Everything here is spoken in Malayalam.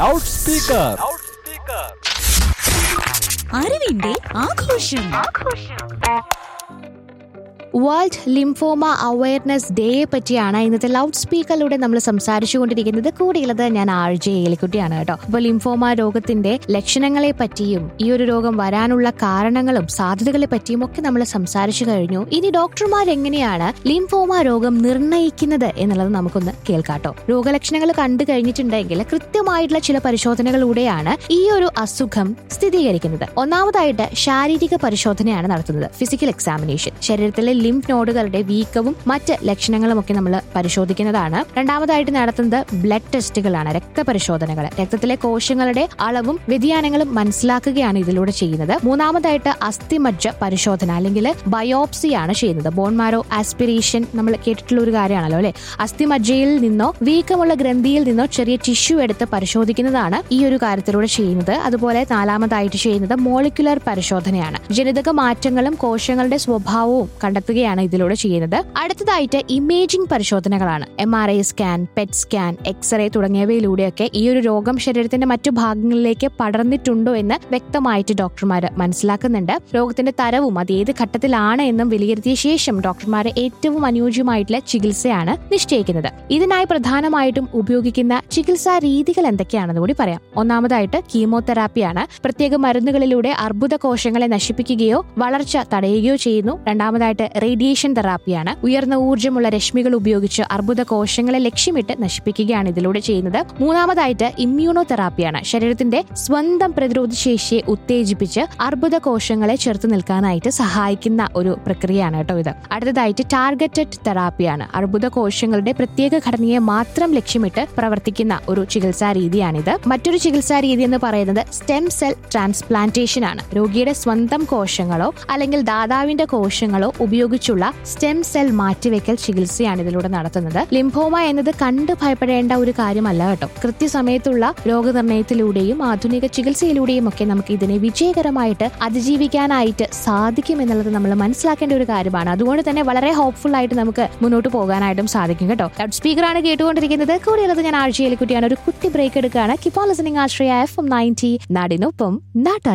ലൗഡ് സ്പീക്കർ അറിവിന്റെ ആഘോഷം വേൾഡ് ലിംഫോമ അവയർനെസ് ഡേയെ പറ്റിയാണ് ഇന്നത്തെ ലൗഡ് സ്പീക്കറിലൂടെ നമ്മൾ സംസാരിച്ചുകൊണ്ടിരിക്കുന്നത് കൂടിയുള്ളത് ഞാൻ ആർ ജെ ഏലിക്കുട്ടിയാണ് കേട്ടോ അപ്പൊ ലിംഫോമ രോഗത്തിന്റെ ലക്ഷണങ്ങളെ പറ്റിയും ഈ ഒരു രോഗം വരാനുള്ള കാരണങ്ങളും സാധ്യതകളെ പറ്റിയും ഒക്കെ നമ്മൾ സംസാരിച്ചു കഴിഞ്ഞു ഇനി ഡോക്ടർമാർ എങ്ങനെയാണ് ലിംഫോമ രോഗം നിർണ്ണയിക്കുന്നത് എന്നുള്ളത് നമുക്കൊന്ന് കേൾക്കാട്ടോ രോഗലക്ഷണങ്ങൾ കണ്ടു കഴിഞ്ഞിട്ടുണ്ടെങ്കിൽ കൃത്യമായിട്ടുള്ള ചില പരിശോധനകളിലൂടെയാണ് ഈ ഒരു അസുഖം സ്ഥിരീകരിക്കുന്നത് ഒന്നാമതായിട്ട് ശാരീരിക പരിശോധനയാണ് നടത്തുന്നത് ഫിസിക്കൽ എക്സാമിനേഷൻ ശരീരത്തിലെ ലിംഫ് നോഡുകളുടെ വീക്കവും മറ്റ് ലക്ഷണങ്ങളും ഒക്കെ നമ്മൾ പരിശോധിക്കുന്നതാണ് രണ്ടാമതായിട്ട് നടത്തുന്നത് ബ്ലഡ് ടെസ്റ്റുകളാണ് രക്തപരിശോധനകൾ രക്തത്തിലെ കോശങ്ങളുടെ അളവും വ്യതിയാനങ്ങളും മനസ്സിലാക്കുകയാണ് ഇതിലൂടെ ചെയ്യുന്നത് മൂന്നാമതായിട്ട് അസ്ഥിമജ്ജ പരിശോധന അല്ലെങ്കിൽ ബയോപ്സിയാണ് ചെയ്യുന്നത് ബോൺമാരോ ആസ്പിറേഷൻ നമ്മൾ കേട്ടിട്ടുള്ള ഒരു കാര്യമാണല്ലോ അല്ലെ അസ്ഥിമജ്ജയിൽ നിന്നോ വീക്കമുള്ള ഗ്രന്ഥിയിൽ നിന്നോ ചെറിയ ടിഷ്യൂ എടുത്ത് പരിശോധിക്കുന്നതാണ് ഈ ഒരു കാര്യത്തിലൂടെ ചെയ്യുന്നത് അതുപോലെ നാലാമതായിട്ട് ചെയ്യുന്നത് മോളിക്കുലർ പരിശോധനയാണ് ജനിതക മാറ്റങ്ങളും കോശങ്ങളുടെ സ്വഭാവവും കണ്ടെത്തുകയാണ് ഇതിലൂടെ ചെയ്യുന്നത് അടുത്തതായിട്ട് ഇമേജിംഗ് പരിശോധനകളാണ് M R I scan PET scan x ray തുടങ്ങിയവയിലൂടെയൊക്കെ ഈ ഒരു രോഗം ശരീരത്തിന്റെ മറ്റു ഭാഗങ്ങളിലേക്ക് പടർന്നിട്ടുണ്ടോ എന്ന് വ്യക്തമായിട്ട് ഡോക്ടർമാർ മനസ്സിലാക്കുന്നുണ്ട് രോഗത്തിന്റെ തരവും അത് ഏത് ഘട്ടത്തിലാണ് എന്നും വിലയിരുത്തിയ ശേഷം ഡോക്ടർമാർ ഏറ്റവും അനുയോജ്യമായിട്ടുള്ള ചികിത്സയാണ് നിശ്ചയിക്കുന്നത് ഇതിനായി പ്രധാനമായിട്ടും ഉപയോഗിക്കുന്ന ചികിത്സാ രീതികൾ എന്തൊക്കെയാണെന്ന് കൂടി പറയാം ഒന്നാമതായിട്ട് കീമോതെറാപ്പിയാണ് പ്രത്യേക മരുന്നുകളിലൂടെ അർബുദ കോശങ്ങളെ നശിപ്പിക്കുകയോ വളർച്ച തടയുകയോ ചെയ്യുന്നു രണ്ടാമതായിട്ട് റേഡിയേഷൻ തെറാപ്പിയാണ് ഉയർന്ന ഊർജ്ജമുള്ള രശ്മികൾ ഉപയോഗിച്ച് അർബുദ കോശങ്ങളെ ലക്ഷ്യമിട്ട് നശിപ്പിക്കുകയാണ് ഇതിലൂടെ ചെയ്യുന്നത് മൂന്നാമതായിട്ട് ഇമ്മ്യൂണോ തെറാപ്പിയാണ് ശരീരത്തിന്റെ സ്വന്തം പ്രതിരോധ ശേഷിയെ ഉത്തേജിപ്പിച്ച് അർബുദ കോശങ്ങളെ ചെറുത്ത് നിൽക്കാനായിട്ട് സഹായിക്കുന്ന ഒരു പ്രക്രിയയാണ് കേട്ടോ ഇത് അടുത്തതായിട്ട് ടാർഗറ്റഡ് തെറാപ്പിയാണ് അർബുദ കോശങ്ങളുടെ പ്രത്യേക ഘടനയെ മാത്രം ലക്ഷ്യമിട്ട് പ്രവർത്തിക്കുന്ന ഒരു ചികിത്സാ രീതിയാണിത് മറ്റൊരു ചികിത്സാ രീതി എന്ന് പറയുന്നത് സ്റ്റെം സെൽ ട്രാൻസ്പ്ലാന്റേഷൻ ആണ് രോഗിയുടെ സ്വന്തം കോശങ്ങളോ അല്ലെങ്കിൽ ദാതാവിന്റെ കോശങ്ങളോ ഉപയോഗിച്ചുള്ള സ്റ്റെം സെൽ മാറ്റിവെക്കൽ ചികിത്സയാണ് ഇതിലൂടെ നടത്തുന്നത് ലിംഫോമ എന്നത് കണ്ട് ഭയപ്പെടേണ്ട ഒരു കാര്യമല്ല കേട്ടോ കൃത്യസമയത്തുള്ള രോഗനിർണയത്തിലൂടെയും ആധുനിക ചികിത്സയിലൂടെയും ഒക്കെ നമുക്ക് ഇതിനെ വിജയകരമായിട്ട് അതിജീവിക്കാനായിട്ട് സാധിക്കും എന്നുള്ളത് നമ്മൾ മനസ്സിലാക്കേണ്ട ഒരു കാര്യമാണ് അതുകൊണ്ട് തന്നെ വളരെ ഹോപ്പ്ഫുൾ ആയിട്ട് നമുക്ക് മുന്നോട്ട് പോകാനായിട്ടും സാധിക്കും കേട്ടോ ലൗഡ് സ്പീക്കറാണ് കേട്ടുകൊണ്ടിരിക്കുന്നത് കൂടിയുള്ളത് ഞാൻ ആഴ്ചയിൽ കുട്ടിയാണ് ഒരു കുട്ടി ബ്രേക്ക് എടുക്കുകയാണ് കിപ്പോൾ listening Asraya F M ninety നാടിനൊപ്പം നാട്ടാ